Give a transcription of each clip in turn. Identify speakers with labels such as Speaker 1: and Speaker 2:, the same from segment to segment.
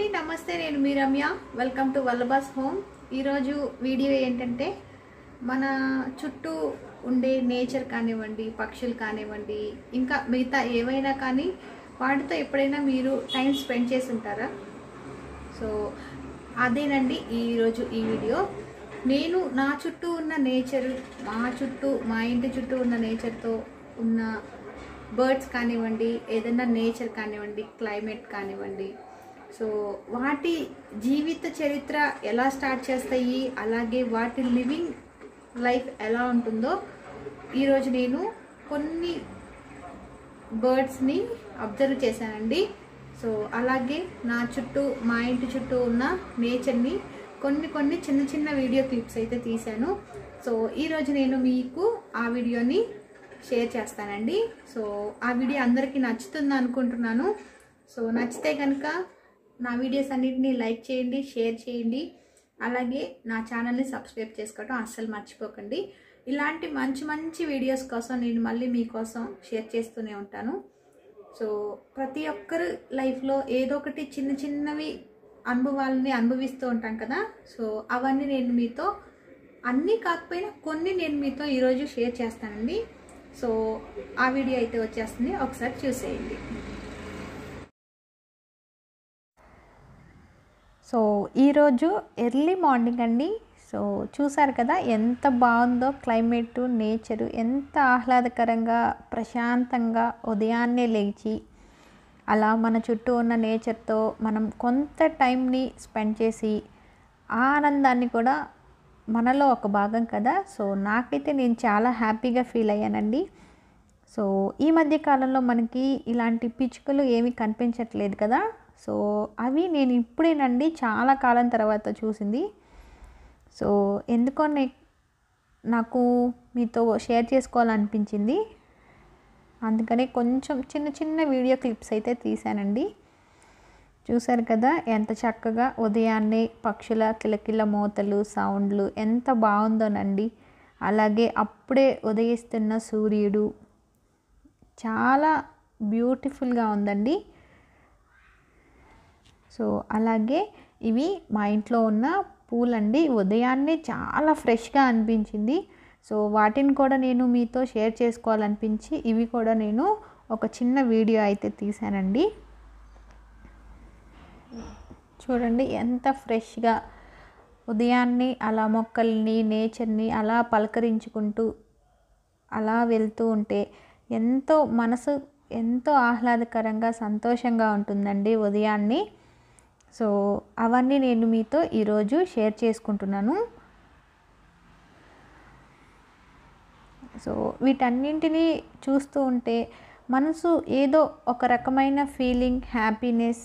Speaker 1: నమస్తే నేను మీ రమ్య వెల్కమ్ టు వల్లబాస్ హోమ్ ఈరోజు వీడియో ఏంటంటే మన చుట్టూ ఉండే నేచర్ కానివ్వండి పక్షులు కానివ్వండి ఇంకా మిగతా ఏవైనా కానీ వాటితో ఎప్పుడైనా మీరు టైం స్పెండ్ చేసి ఉంటారా సో అదేనండి ఈరోజు ఈ వీడియో నేను నా చుట్టూ ఉన్న నేచర్ మా చుట్టూ మా ఇంటి చుట్టూ ఉన్న నేచర్తో ఉన్న బర్డ్స్ కానివ్వండి ఏదైనా నేచర్ కానివ్వండి క్లైమేట్ కానివ్వండి సో వాటి జీవిత చరిత్ర ఎలా స్టార్ట్ చేస్తాయి అలాగే వాటి లివింగ్ లైఫ్ ఎలా ఉంటుందో ఈరోజు నేను కొన్ని బర్డ్స్ని అబ్జర్వ్ చేశానండి సో అలాగే నా చుట్టూ మా ఇంటి చుట్టూ ఉన్న నేచర్ని కొన్ని కొన్ని చిన్న చిన్న వీడియో క్లిప్స్ అయితే తీశాను సో ఈరోజు నేను మీకు ఆ వీడియోని షేర్ చేస్తానండి సో ఆ వీడియో అందరికీ నచ్చుతుంది అనుకుంటున్నాను సో నచ్చితే కనుక నా వీడియోస్ అన్నిటిని లైక్ చేయండి షేర్ చేయండి అలాగే నా ఛానల్ని సబ్స్క్రైబ్ చేసుకోవడం అస్సలు మర్చిపోకండి ఇలాంటి మంచి మంచి వీడియోస్ కోసం నేను మళ్ళీ మీకోసం షేర్ చేస్తూనే ఉంటాను సో ప్రతి ఒక్కరు లైఫ్లో ఏదో ఒకటి చిన్న చిన్నవి అనుభవాలని అనుభవిస్తూ ఉంటాం కదా సో అవన్నీ నేను మీతో అన్నీ కాకపోయినా కొన్ని నేను మీతో ఈరోజు షేర్ చేస్తానండి సో ఆ వీడియో అయితే వచ్చేస్తుంది ఒకసారి చూసేయండి సో ఈరోజు ఎర్లీ మార్నింగ్ అండి సో చూసారు కదా ఎంత బాగుందో క్లైమేట్ నేచరు ఎంత ఆహ్లాదకరంగా ప్రశాంతంగా ఉదయాన్నే లేచి అలా మన చుట్టూ ఉన్న నేచర్తో మనం కొంత టైంని స్పెండ్ చేసి ఆ ఆనందాన్ని కూడా మనలో ఒక భాగం కదా సో నాకైతే నేను చాలా హ్యాపీగా ఫీల్ అయ్యానండి సో ఈ మధ్య కాలంలో మనకి ఇలాంటి పిచ్చుకలు ఏమీ కనిపించట్లేదు కదా సో అవి నేను ఇప్పుడేనండి చాలా కాలం తర్వాత చూసింది సో ఎందుకో నే- నాకు మీతో షేర్ చేసుకోవాలనిపించింది అందుకని కొంచెం చిన్న చిన్న వీడియో క్లిప్స్ అయితే తీశానండి చూశారు కదా ఎంత చక్కగా ఉదయాన్నే పక్షుల కిలకిల మోతలు సౌండ్లు ఎంత బాగుందోనండి అలాగే అప్పుడే ఉదయిస్తున్న సూర్యుడు చాలా బ్యూటిఫుల్గా ఉందండి సో అలాగే ఇవి మా ఇంట్లో ఉన్న పూలండి ఉదయాన్నే చాలా ఫ్రెష్గా అనిపించింది సో వాటిని కూడా నేను మీతో షేర్ చేసుకోవాలనిపించి ఇవి కూడా నేను ఒక చిన్న వీడియో అయితే తీశానండి చూడండి ఎంత ఫ్రెష్గా ఉదయాన్నే అలా మొక్కల్ని నేచర్ని అలా పలకరించుకుంటూ అలా వెళ్తూ ఉంటే ఎంతో మనసు ఎంతో ఆహ్లాదకరంగా సంతోషంగా ఉంటుందండి ఉదయాన్నే సో అవన్నీ నేను మీతో ఈరోజు షేర్ చేసుకుంటున్నాను సో వీటన్నింటినీ చూస్తూ ఉంటే మనసు ఏదో ఒక రకమైన ఫీలింగ్ హ్యాపీనెస్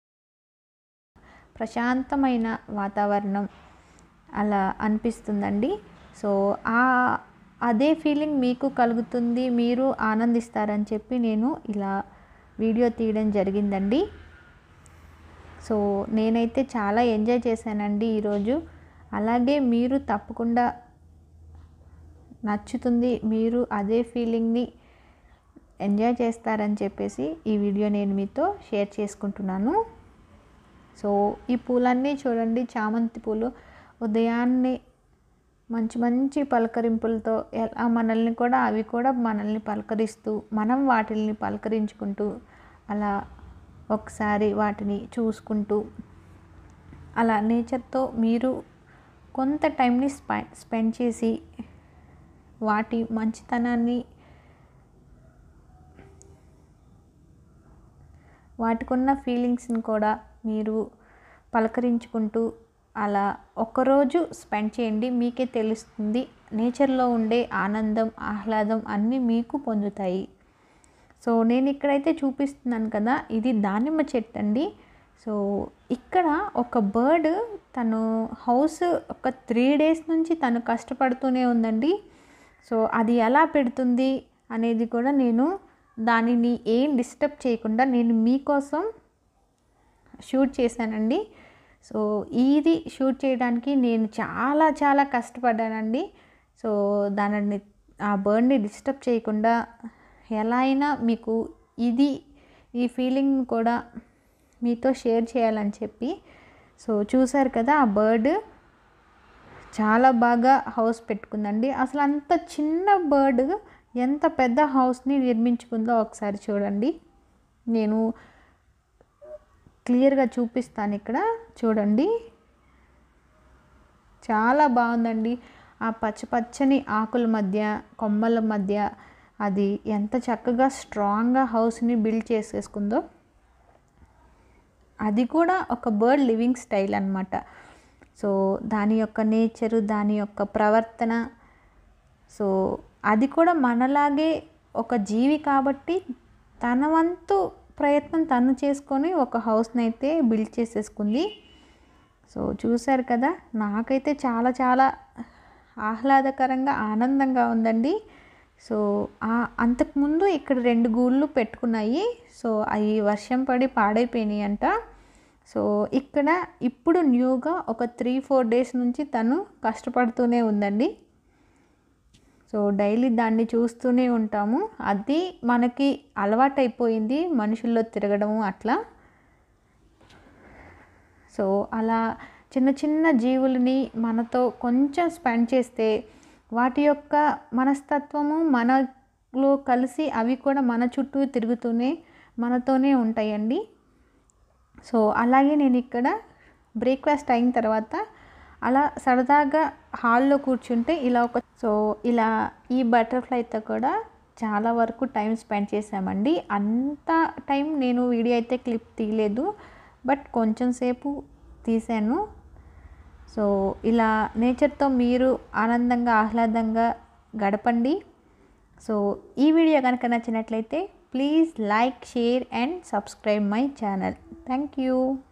Speaker 1: ప్రశాంతమైన వాతావరణం అలా అనిపిస్తుందండి సో ఆ అదే ఫీలింగ్ మీకు కలుగుతుంది మీరు ఆనందిస్తారని చెప్పి నేను ఇలా వీడియో తీయడం జరిగిందండి సో నేనైతే చాలా ఎంజాయ్ చేశానండి ఈరోజు అలాగే మీరు తప్పకుండా నచ్చుతుంది మీరు అదే ఫీలింగ్ని ఎంజాయ్ చేస్తారని చెప్పేసి ఈ వీడియో నేను మీతో షేర్ చేసుకుంటున్నాను సో ఈ పూలన్నీ చూడండి చామంతి పూలు ఉదయాన్నే మంచి మంచి పలకరింపులతో ఎలా మనల్ని కూడా అవి కూడా మనల్ని పలకరిస్తూ మనం వాటిని పలకరించుకుంటూ అలా ఒకసారి వాటిని చూసుకుంటూ అలా నేచర్తో మీరు కొంత టైంని స్పె స్పెండ్ చేసి వాటి మంచితనాన్ని వాటికున్న ఫీలింగ్స్ని కూడా మీరు పలకరించుకుంటూ అలా ఒక్కరోజు స్పెండ్ చేయండి మీకే తెలుస్తుంది నేచర్లో ఉండే ఆనందం ఆహ్లాదం అన్నీ మీకు పొందుతాయి సో నేను ఇక్కడైతే చూపిస్తున్నాను కదా ఇది దానిమ్మ చెట్టు అండి సో ఇక్కడ ఒక బర్డ్ తను హౌస్ ఒక త్రీ డేస్ నుంచి తను కష్టపడుతూనే ఉందండి సో అది ఎలా పెడుతుంది అనేది కూడా నేను దానిని ఏం డిస్టర్బ్ చేయకుండా నేను మీకోసం షూట్ చేశానండి సో ఇది షూట్ చేయడానికి నేను చాలా చాలా కష్టపడ్డానండి సో దానిని ఆ బర్డ్ని డిస్టర్బ్ చేయకుండా ఎలా అయినా మీకు ఇది ఈ ఫీలింగ్ కూడా మీతో షేర్ చేయాలని చెప్పి సో చూసారు కదా ఆ బర్డ్ చాలా బాగా హౌస్ పెట్టుకుందండి అసలు అంత చిన్న బర్డ్ ఎంత పెద్ద హౌస్ని నిర్మించుకుందో ఒకసారి చూడండి నేను క్లియర్గా చూపిస్తాను ఇక్కడ చూడండి చాలా బాగుందండి ఆ పచ్చ పచ్చని ఆకుల మధ్య కొమ్మల మధ్య అది ఎంత చక్కగా స్ట్రాంగ్గా హౌస్ని బిల్డ్ చేసేసుకుందో అది కూడా ఒక బర్డ్ లివింగ్ స్టైల్ అనమాట సో దాని యొక్క నేచరు దాని యొక్క ప్రవర్తన సో అది కూడా మనలాగే ఒక జీవి కాబట్టి తన వంతు ప్రయత్నం తను చేసుకొని ఒక హౌస్ని అయితే బిల్డ్ చేసేసుకుంది సో చూశారు కదా నాకైతే చాలా చాలా ఆహ్లాదకరంగా ఆనందంగా ఉందండి సో అంతకుముందు ఇక్కడ రెండు గూళ్ళు పెట్టుకున్నాయి సో అవి వర్షం పడి పాడైపోయినాయి అంట సో ఇక్కడ ఇప్పుడు న్యూగా ఒక త్రీ ఫోర్ డేస్ నుంచి తను కష్టపడుతూనే ఉందండి సో డైలీ దాన్ని చూస్తూనే ఉంటాము అది మనకి అలవాటైపోయింది మనుషుల్లో తిరగడము అట్లా సో అలా చిన్న చిన్న జీవులని మనతో కొంచెం స్పెండ్ చేస్తే వాటి యొక్క మనస్తత్వము మనలో కలిసి అవి కూడా మన చుట్టూ తిరుగుతూనే మనతోనే ఉంటాయండి సో అలాగే నేను ఇక్కడ బ్రేక్ఫాస్ట్ అయిన తర్వాత అలా సరదాగా హాల్లో కూర్చుంటే ఇలా ఒక సో ఇలా ఈ బటర్ఫ్లైతో కూడా చాలా వరకు టైం స్పెండ్ చేసామండి అంత టైం నేను వీడియో అయితే క్లిప్ తీయలేదు బట్ కొంచెం సేపు తీసాను సో ఇలా నేచర్తో మీరు ఆనందంగా ఆహ్లాదంగా గడపండి సో ఈ వీడియో కనుక నచ్చినట్లయితే please like share and subscribe my channel thank you